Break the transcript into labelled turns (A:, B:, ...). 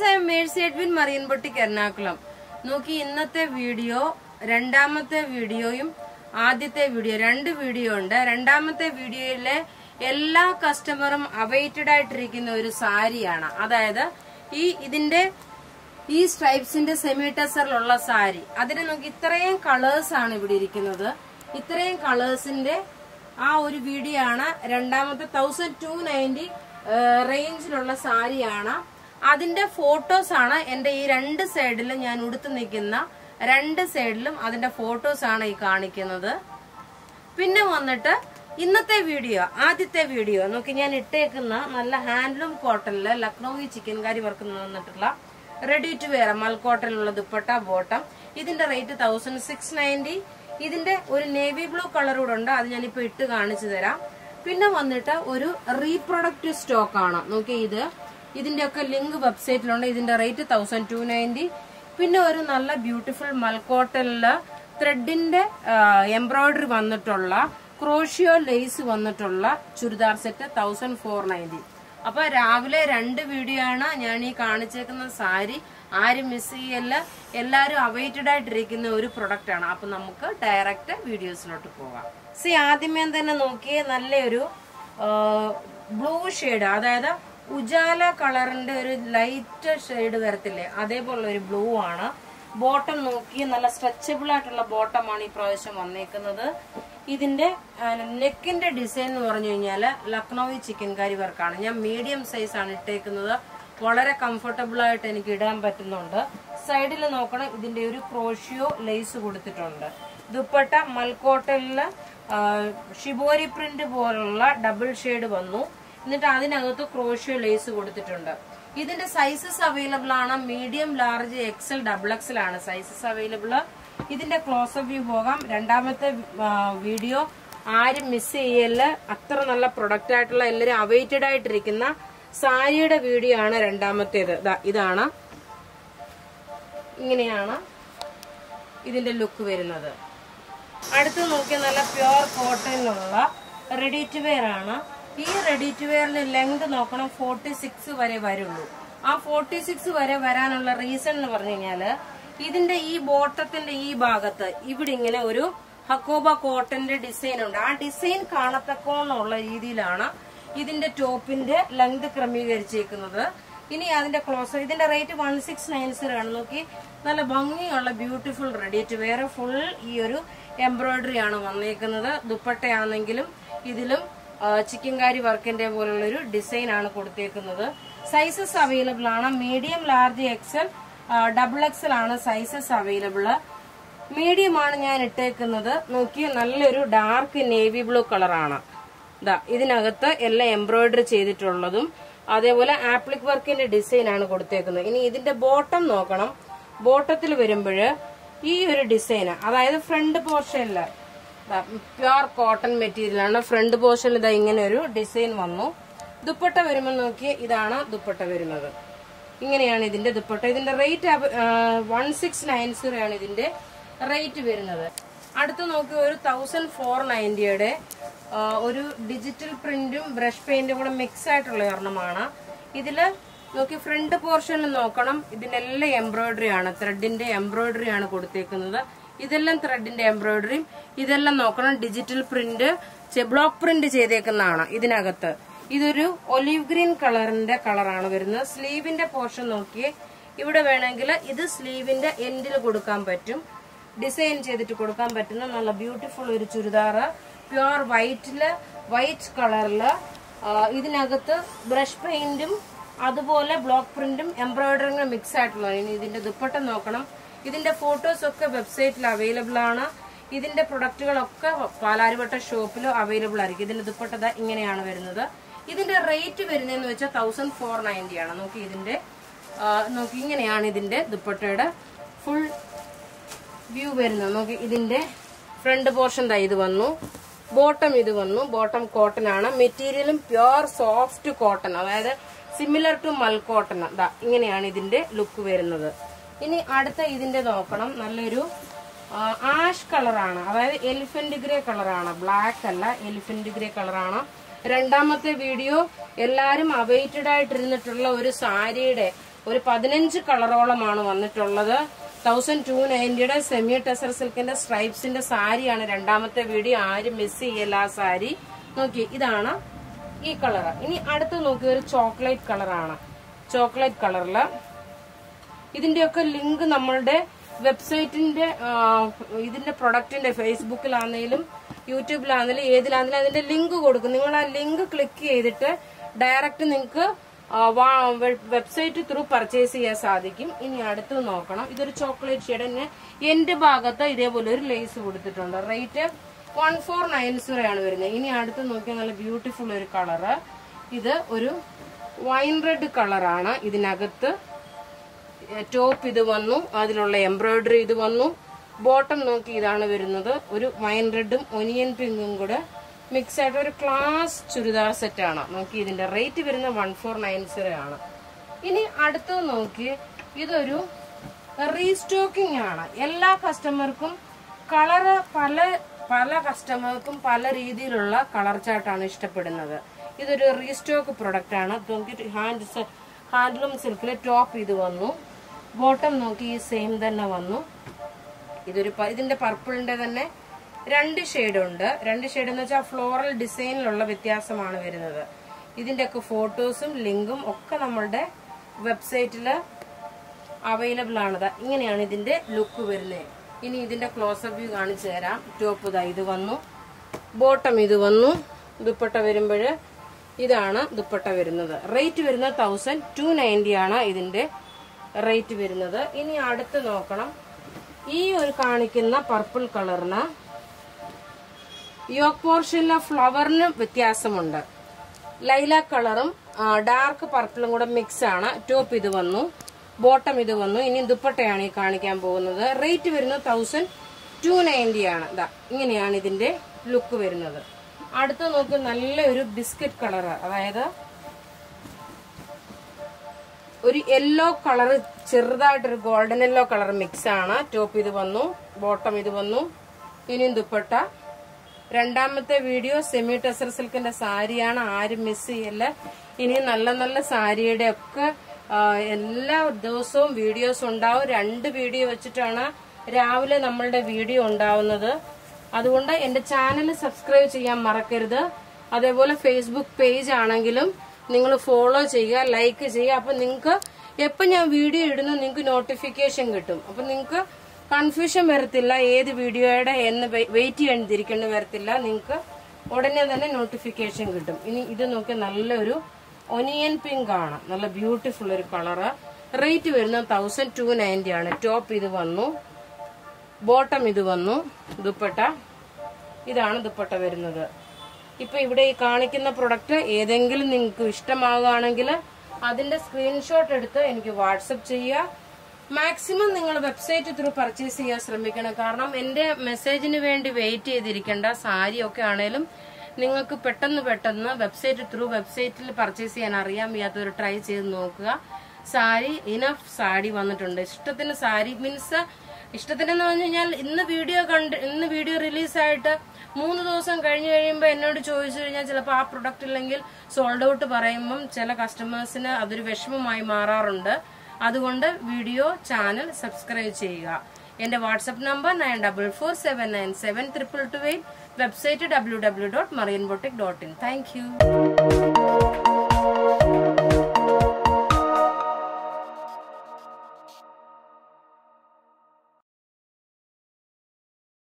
A: friends I Mercy Edwin മറിയൻപൊട്ടിക്ക് എറണാകുളം നോക്കി ഇന്നത്തെ വീഡിയോ രണ്ടാമത്തെ വീഡിയോയും ആദ്യത്തെ വീഡിയോ രണ്ട് വീഡിയോ ഉണ്ട് രണ്ടാമത്തെ വീഡിയോയിലെ എല്ലാ കസ്റ്റമറും അവൈറ്റഡ് ആയിട്ടിരിക്കുന്ന ഒരു സാരിയാണ് അതായത് ഈ ഇതിന്റെ ഈ സ്ട്രൈപ്സിന്റെ സെമി ടെസറിലുള്ള സാരി അതിന് നോക്കി ഇത്രയും കളേഴ്സ് ആണ് ഇവിടെ ഇരിക്കുന്നത് ഇത്രയും കളേഴ്സിന്റെ ആ ഒരു വീഡിയോ ആണ് രണ്ടാമത്തെ തൗസൻഡ് ടു നയൻറ്റി റേഞ്ചിലുള്ള സാരിയാണ് അതിന്റെ ഫോട്ടോസ് ആണ് എന്റെ ഈ രണ്ട് സൈഡിലും ഞാൻ ഉടുത്തു നിൽക്കുന്ന രണ്ട് സൈഡിലും അതിന്റെ ഫോട്ടോസ് ആണ് ഈ കാണിക്കുന്നത് പിന്നെ വന്നിട്ട് ഇന്നത്തെ വീഡിയോ ആദ്യത്തെ വീഡിയോ നോക്കി ഞാൻ ഇട്ടേക്കുന്ന നല്ല ഹാൻഡ്ലൂം കോട്ടണില് ലക്നൌവി ചിക്കൻ കറി വർക്ക് വന്നിട്ടുള്ള റെഡി ടു വെയർ മൽക്കോട്ടനിലുള്ള ദുപ്പട്ട ബോട്ടം ഇതിന്റെ റേറ്റ് തൗസൻഡ് സിക്സ് നയൻറ്റി ഇതിന്റെ ഒരു നേവി ബ്ലൂ കളർ കൂടെ ഉണ്ട് അത് ഞാനിപ്പോ ഇട്ട് കാണിച്ചു തരാം പിന്നെ വന്നിട്ട് ഒരു റീപ്രൊഡക്റ്റ് സ്റ്റോക്ക് ആണ് നോക്കി ഇത് ഇതിന്റെ ഒക്കെ ലിങ്ക് വെബ്സൈറ്റിലുണ്ട് ഇതിന്റെ റേറ്റ് തൗസൻഡ് ടു നയൻറ്റി പിന്നെ ഒരു നല്ല ബ്യൂട്ടിഫുൾ മൽക്കോട്ടനില് ത്രെഡിന്റെ എംബ്രോയിഡറി വന്നിട്ടുള്ള ക്രോഷിയോ ലേസ് വന്നിട്ടുള്ള churidar set thousand four ninety അപ്പൊ രാവിലെ രണ്ട് വീഡിയോ ആണ് ഞാൻ ഈ കാണിച്ചേക്കുന്ന സാരി ആരും മിസ് ചെയ്യല്ല എല്ലാരും അവൈറ്റഡ് ആയിട്ടിരിക്കുന്ന ഒരു പ്രൊഡക്റ്റ് ആണ് അപ്പൊ നമുക്ക് ഡയറക്റ്റ് വീഡിയോസിലോട്ട് പോകാം സി ആദ്യമേ തന്നെ നോക്കിയേ നല്ലൊരു ബ്ലൂ ഷെയ്ഡ് അതായത് ഉജാല കളറിന്റെ ഒരു ലൈറ്റ് ഷെയ്ഡ് വരത്തില്ലേ അതേപോലുള്ള ഒരു ബ്ലൂ ആണ് ബോട്ടം നോക്കി നല്ല സ്ട്രെച്ചബിൾ ആയിട്ടുള്ള ബോട്ടമാണ് ഈ പ്രാവശ്യം വന്നേക്കുന്നത് ഇതിന്റെ നെക്കിന്റെ ഡിസൈൻ എന്ന് പറഞ്ഞു കഴിഞ്ഞാല് ലക്നൌവി ചിക്കൻ കറി വർക്കാണ് ഞാൻ മീഡിയം സൈസ് ആണ് ഇട്ടേക്കുന്നത് വളരെ കംഫർട്ടബിൾ ആയിട്ട് എനിക്ക് ഇടാൻ പറ്റുന്നുണ്ട് സൈഡിൽ നോക്കണം ഇതിന്റെ ഒരു ക്രോഷിയോ ലേസ് കൊടുത്തിട്ടുണ്ട് ദുപ്പട്ട മൽക്കോട്ടലില് ഷിബോരി പ്രിന്റ് പോലുള്ള ഡബിൾ ഷെയ്ഡ് വന്നു എന്നിട്ട് അതിനകത്ത് ക്രോഷ്യോ ലേസ് കൊടുത്തിട്ടുണ്ട് ഇതിന്റെ സൈസസ് അവൈലബിൾ ആണ് medium large XL double XL ആണ് സൈസസ് അവൈലബിൾ ഇതിന്റെ ക്ലോസപ്പ് വ്യൂ പോകാം രണ്ടാമത്തെ വീഡിയോ ആരും മിസ് ചെയ്യല്ല അത്ര നല്ല പ്രൊഡക്റ്റ് ആയിട്ടുള്ള എല്ലാവരും അവൈറ്റഡ് ആയിട്ടിരിക്കുന്ന സാരിയുടെ വീഡിയോ ആണ് രണ്ടാമത്തേത് ഇതാണ് ഇങ്ങനെയാണ് ഇതിന്റെ ലുക്ക് വരുന്നത് അടുത്ത് നോക്കിയ നല്ല പ്യുവർ കോട്ടണിലുള്ള റെഡി ടു വെയർ ആണ് ഈ റെഡി ടു വെയറിന് ലെങ്ത് നോക്കണം ഫോർട്ടി സിക്സ് വരെ വരുള്ളൂ ആ ഫോർട്ടി സിക്സ് വരെ വരാനുള്ള റീസൺ എന്ന് പറഞ്ഞു കഴിഞ്ഞാല് ഇതിന്റെ ഈ ബോട്ടത്തിന്റെ ഈ ഭാഗത്ത് ഇവിടെ ഇങ്ങനെ ഒരു ഹക്കോബ കോട്ടന്റെ ഡിസൈൻ ഉണ്ട് ആ ഡിസൈൻ കാണത്തക്കോന്നുള്ള രീതിയിലാണ് ഇതിന്റെ ടോപ്പിന്റെ ലെങ്ത് ക്രമീകരിച്ചേക്കുന്നത് ഇനി അതിന്റെ ക്ലോസ് ഇതിന്റെ rate one six nine zero ആണ് നോക്കി നല്ല ഭംഗിയുള്ള beautiful ready to wear full ഈ ഒരു എംബ്രോയിഡറി ആണ് വന്നേക്കുന്നത് ദുപ്പട്ടയാണെങ്കിലും ഇതിലും ചിക്കൻ കാരി വർക്കിന്റെ പോലുള്ള ഒരു ഡിസൈൻ ആണ് കൊടുത്തേക്കുന്നത് സൈസസ് അവൈലബിൾ ആണ് medium large XL double XL ആണ് സൈസസ് അവൈലബിൾ മീഡിയം ആണ് ഞാൻ ഇട്ടേക്കുന്നത് നോക്കി നല്ലൊരു ഡാർക്ക് നേവി ബ്ലൂ കളറാണ് ഇതാ ഇതിനകത്ത് എല്ലാം എംബ്രോയിഡറി ചെയ്തിട്ടുള്ളതും അതേപോലെ ആപ്ലിക് വർക്കിന്റെ ഡിസൈൻ ആണ് കൊടുത്തേക്കുന്നത് ഇനി ഇതിന്റെ ബോട്ടം നോക്കണം ബോട്ടത്തിൽ വരുമ്പോൾ ഈ ഒരു ഡിസൈൻ അതായത് ഫ്രണ്ട് പോർഷനില് പ്യുവർ കോട്ടൺ മെറ്റീരിയലാണ് ഫ്രണ്ട് പോർഷനിൽ ഇതാ ഇങ്ങനെ ഒരു ഡിസൈൻ വന്നു ദുപ്പട്ട വരുമ്പോൾ നോക്കി ഇതാണ് ദുപ്പട്ട വരുന്നത് ഇങ്ങനെയാണ് ഇതിന്റെ ദുപ്പട്ട ഇതിന്റെ rate one six nine zero ആണ് ഇതിന്റെ റേറ്റ് വരുന്നത് അടുത്ത് നോക്കി ഒരു തൗസൻഡ് ഫോർ നയൻറ്റിയുടെ ഒരു ഡിജിറ്റൽ പ്രിന്റും ബ്രഷ് പെയിന്റും കൂടെ മിക്സ് ആയിട്ടുള്ള ഒരെണ്ണമാണ് ഇതില് നോക്കി ഫ്രണ്ട് പോർഷനിൽ നോക്കണം ഇതിനെല്ലാം എംബ്രോയിഡറി ആണ് ത്രെഡിന്റെ എംബ്രോയിഡറി ആണ് കൊടുത്തേക്കുന്നത് ഇതെല്ലാം ത്രെഡിന്റെ എംബ്രോയിഡറിയും ഇതെല്ലാം നോക്കണം ഡിജിറ്റൽ പ്രിന്റ് ബ്ലോക്ക് പ്രിന്റ് ചെയ്തേക്കുന്നതാണ് ഇതിനകത്ത് ഇതൊരു ഒലിവ് ഗ്രീൻ കളറിന്റെ കളറാണ് വരുന്നത് സ്ലീവിന്റെ പോർഷൻ നോക്കി ഇവിടെ വേണമെങ്കിൽ ഇത് സ്ലീവിന്റെ എൻഡിൽ കൊടുക്കാൻ പറ്റും ഡിസൈൻ ചെയ്തിട്ട് കൊടുക്കാൻ പറ്റുന്ന നല്ല ബ്യൂട്ടിഫുൾ ഒരു ചുരിദാർ പ്യുവർ വൈറ്റില് വൈറ്റ് കളറില് ഇതിനകത്ത് ബ്രഷ് പെയിന്റും അതുപോലെ ബ്ലോക്ക് പ്രിന്റും എംബ്രോയിഡറിയും മിക്സ് ആയിട്ടുള്ള ഇനി ഇതിന്റെ ദുപ്പട്ട നോക്കണം ഇതിന്റെ ഫോട്ടോസ് ഒക്കെ വെബ്സൈറ്റിൽ അവൈലബിൾ ആണ് ഇതിന്റെ പ്രൊഡക്റ്റുകളൊക്കെ പാലാരിവട്ട ഷോപ്പിലും അവൈലബിൾ ആയിരിക്കും ഇതിന്റെ ദുപ്പട്ട ഇങ്ങനെയാണ് വരുന്നത് ഇതിന്റെ റേറ്റ് വരുന്നതെന്ന് വെച്ചാൽ തൗസൻഡ് ഫോർ നയൻറ്റി ആണ് നോക്കി ഇതിന്റെ നോക്കി ഇങ്ങനെയാണ് ഇതിന്റെ ദുപ്പട്ടയുടെ ഫുൾ വ്യൂ വരുന്നത് നോക്കി ഇതിന്റെ ഫ്രണ്ട് പോർഷൻ ദാ ഇത് വന്നു ബോട്ടം ഇത് വന്നു ബോട്ടം കോട്ടൺ ആണ് മെറ്റീരിയലും പ്യുവർ സോഫ്റ്റ് കോട്ടൺ അതായത് സിമിലർ ടു മൽ കോട്ടൺ ദാ ഇങ്ങനെയാണ് ഇതിന്റെ ലുക്ക് വരുന്നത് ഇനി അടുത്ത ഇതിന്റെ നോക്കണം നല്ലൊരു ആഷ് കളറാണ് അതായത് എലിഫന്റ് ഗ്രേ കളറാണ് ബ്ലാക്ക് അല്ല എലിഫന്റ് ഗ്രേ കളറാണ് രണ്ടാമത്തെ വീഡിയോ എല്ലാരും അവൈറ്റഡ് ആയിട്ടിരുന്നിട്ടുള്ള ഒരു സാരിയുടെ ഒരു പതിനഞ്ച് കളറോളമാണ് വന്നിട്ടുള്ളത് തൗസൻഡ് ടു നയൻറ്റിയുടെ സെമി ടെസർ സിൽക്കിന്റെ സ്ട്രൈപ്സിന്റെ സാരിയാണ് രണ്ടാമത്തെ വീഡിയോ ആരും മിസ് ചെയ്യല്ല ആ സാരി നോക്കി ഇതാണ് ഈ കളർ ഇനി അടുത്ത് നോക്കി ഒരു ചോക്ലേറ്റ് കളറാണ് ചോക്ലേറ്റ് കളറില് ഇതിന്റെയൊക്കെ ലിങ്ക് നമ്മളുടെ വെബ്സൈറ്റിന്റെ ആ, ഇതിന്റെ പ്രൊഡക്റ്റിന്റെ ഫേസ്ബുക്കിലാണെങ്കിലും യൂട്യൂബിലാണെങ്കിലും ഏതിലാണെങ്കിലും അതിന്റെ ലിങ്ക് കൊടുക്കും നിങ്ങൾ ആ ലിങ്ക് ക്ലിക്ക് ചെയ്തിട്ട് ഡയറക്റ്റ് നിങ്ങൾക്ക് വെബ്സൈറ്റ് ത്രൂ പർച്ചേസ് ചെയ്യാൻ സാധിക്കും ഇനി അടുത്ത് നോക്കണം ഇതൊരു ചോക്ലേറ്റ് ഷെയ്ഡ് തന്നെ എന്റെ ഭാഗത്ത് ഇതേപോലെ ഒരു ലേസ് കൊടുത്തിട്ടുണ്ട് rate one four nine zero ആണ് വരുന്നത് ഇനി അടുത്ത് നോക്കിയാൽ നല്ല ബ്യൂട്ടിഫുൾ ഒരു കളറ് ഇത് ഒരു വൈൻ റെഡ് കളറാണ് ഇതിനകത്ത് ടോപ്പ് ഇത് വന്നു അതിലുള്ള എംബ്രോയിഡറി ഇത് വന്നു ബോട്ടം നോക്കി ഇതാണ് വരുന്നത് ഒരു വൈൻ റെഡും ഒനിയൻ പിങ്കും കൂടെ മിക്സ് ആയിട്ട് ഒരു ക്ലാസ് ചുരിദാർ സെറ്റ് ആണ് നോക്കി ഇതിന്റെ റേറ്റ് വരുന്ന വൺ ഫോർ നയൻ സീറോ ആണ് ഇനി അടുത്തത് നോക്കി ഇതൊരു റീസ്റ്റോക്കിംഗ് ആണ് എല്ലാ കസ്റ്റമർക്കും കളറ് പല പല കസ്റ്റമർക്കും പല രീതിയിലുള്ള കളർ ചാർട്ടാണ് ഇഷ്ടപ്പെടുന്നത് ഇതൊരു റീസ്റ്റോക്ക് പ്രൊഡക്റ്റ് ആണ് നോക്കി ഹാൻഡ് ഹാൻഡ്ലൂം സിൽക്കിൽ ടോപ്പ് ഇത് വന്നു ബോട്ടം നോക്കി ഈ സെയിം തന്നെ വന്നു ഇതൊരു പ- ഇതിന്റെ പർപ്പിളിന്റെ തന്നെ രണ്ട് ഷെയ്ഡ് ഉണ്ട് രണ്ട് ഷെയ്ഡ് എന്ന് വെച്ചാൽ ഫ്ലോറൽ ഡിസൈനിലുള്ള വ്യത്യാസമാണ് വരുന്നത് ഇതിന്റെ ഒക്കെ ഫോട്ടോസും ലിങ്കും ഒക്കെ നമ്മളുടെ വെബ്സൈറ്റിൽ അവൈലബിൾ ആണ് ദാ ഇങ്ങനെയാണ് ഇതിന്റെ ലുക്ക് വരുന്നത് ഇനി ഇതിന്റെ ക്ലോസപ്പ് വ്യൂ കാണിച്ചു തരാം ടോപ്പ് ഇതാ ഇത് വന്നു ബോട്ടം ഇത് വന്നു ദുപ്പട്ട വരുമ്പോൾ ഇതാണ് ദുപ്പട്ട വരുന്നത് റേറ്റ് വരുന്നത് തൗസൻഡ് ടു നയൻറ്റി ആണ് ഇതിന്റെ റേറ്റ് വരുന്നത് ഇനി അടുത്ത് നോക്കണം ഈ ഒരു കാണിക്കുന്ന പർപ്പിൾ കളറിന് യോക്ക് പോർഷനിലെ ഫ്ലവറിന് വ്യത്യാസമുണ്ട് ലൈല കളറും ഡാർക്ക് പർപ്പിളും കൂടെ മിക്സ് ആണ് ടോപ്പ് ഇത് വന്നു ബോട്ടം ഇത് വന്നു ഇനി ദുപ്പട്ടയാണ് ഈ കാണിക്കാൻ പോകുന്നത് റേറ്റ് വരുന്നത് തൗസൻഡ് ടു നയൻറ്റി ആണ് ഇതാ ഇങ്ങനെയാണ് ഇതിന്റെ ലുക്ക് വരുന്നത് അടുത്ത് നോക്കി നല്ലൊരു ബിസ്ക്കറ്റ് കളർ അതായത് ഒരു യെല്ലോ കളർ ചെറുതായിട്ടൊരു ഗോൾഡൻ യെല്ലോ കളർ മിക്സ് ആണ് ടോപ്പ് ഇത് വന്നു ബോട്ടം ഇത് വന്നു ഇനിയും ദുപ്പട്ട രണ്ടാമത്തെ വീഡിയോ സെമി ടെസർ സിൽക്കിന്റെ സാരിയാണ് ആരും മിസ് ചെയ്യല്ല ഇനി നല്ല നല്ല സാരിയുടെ ഒക്കെ ആ, എല്ലാ ദിവസവും വീഡിയോസ് ഉണ്ടാവും രണ്ട് വീഡിയോ വെച്ചിട്ടാണ് രാവിലെ നമ്മളുടെ വീഡിയോ ഉണ്ടാവുന്നത് അതുകൊണ്ട് എന്റെ ചാനൽ സബ്സ്ക്രൈബ് ചെയ്യാൻ മറക്കരുത് അതേപോലെ ഫേസ്ബുക്ക് പേജ് ആണെങ്കിലും നിങ്ങൾ ഫോളോ ചെയ്യുക ലൈക്ക് ചെയ്യുക അപ്പൊ നിങ്ങൾക്ക് എപ്പോൾ ഞാൻ വീഡിയോ ഇടുന്നു നിങ്ങൾക്ക് നോട്ടിഫിക്കേഷൻ കിട്ടും അപ്പൊ നിങ്ങൾക്ക് കൺഫ്യൂഷൻ വരത്തില്ല ഏത് വീഡിയോയുടെ എന്ന് വെയിറ്റ് ചെയ്യേണ്ടിയിരിക്കേണ്ടി വരത്തില്ല നിങ്ങൾക്ക് ഉടനെ തന്നെ നോട്ടിഫിക്കേഷൻ കിട്ടും ഇനി ഇത് നോക്കി നല്ലൊരു ഒനിയൻ പിങ്ക് ആണ് നല്ല ബ്യൂട്ടിഫുൾ ഒരു കളറ് റേറ്റ് വരുന്നത് തൗസൻഡ് ടു നയൻറ്റി ആണ് ടോപ്പ് ഇത് വന്നു ബോട്ടം ഇത് വന്നു ദുപ്പട്ട ഇതാണ് ദുപ്പട്ട വരുന്നത് ഇപ്പൊ ഇവിടെ ഈ കാണിക്കുന്ന പ്രൊഡക്റ്റ് ഏതെങ്കിലും നിങ്ങൾക്ക് ഇഷ്ടമാകുകയാണെങ്കിൽ അതിന്റെ സ്ക്രീൻഷോട്ട് എടുത്ത് എനിക്ക് വാട്സപ്പ് ചെയ്യുക മാക്സിമം നിങ്ങൾ വെബ്സൈറ്റ് ത്രൂ പർച്ചേസ് ചെയ്യാൻ ശ്രമിക്കണം കാരണം എന്റെ മെസ്സേജിന് വേണ്ടി വെയിറ്റ് ചെയ്തിരിക്കേണ്ട സാരി ഒക്കെ ആണേലും നിങ്ങൾക്ക് പെട്ടെന്ന് പെട്ടെന്ന് വെബ്സൈറ്റ് ത്രൂ വെബ്സൈറ്റിൽ പർച്ചേസ് ചെയ്യാൻ അറിയാൻ വയ്യാത്തവർ ട്രൈ ചെയ്ത് നോക്കുക സാരി ഇനഫ് സാരി വന്നിട്ടുണ്ട് ഇഷ്ടത്തിന് സാരി മീൻസ് ഇഷ്ടത്തിനെന്ന് പറഞ്ഞു കഴിഞ്ഞാൽ ഇന്ന് വീഡിയോ കണ്ട് ഇന്ന് വീഡിയോ റിലീസായിട്ട് മൂന്ന് ദിവസം കഴിഞ്ഞ് കഴിയുമ്പോൾ എന്നോട് ചോദിച്ചു കഴിഞ്ഞാൽ ചിലപ്പോൾ ആ പ്രൊഡക്റ്റ് ഇല്ലെങ്കിൽ സോൾഡ് ഔട്ട് പറയുമ്പം ചില കസ്റ്റമേഴ്സിന് അതൊരു വിഷമമായി മാറാറുണ്ട് അതുകൊണ്ട് വീഡിയോ ചാനൽ സബ്സ്ക്രൈബ് ചെയ്യുക എന്റെ WhatsApp number nine double four seven nine seven triple two eight website W W dot Marian boutique dot in thank U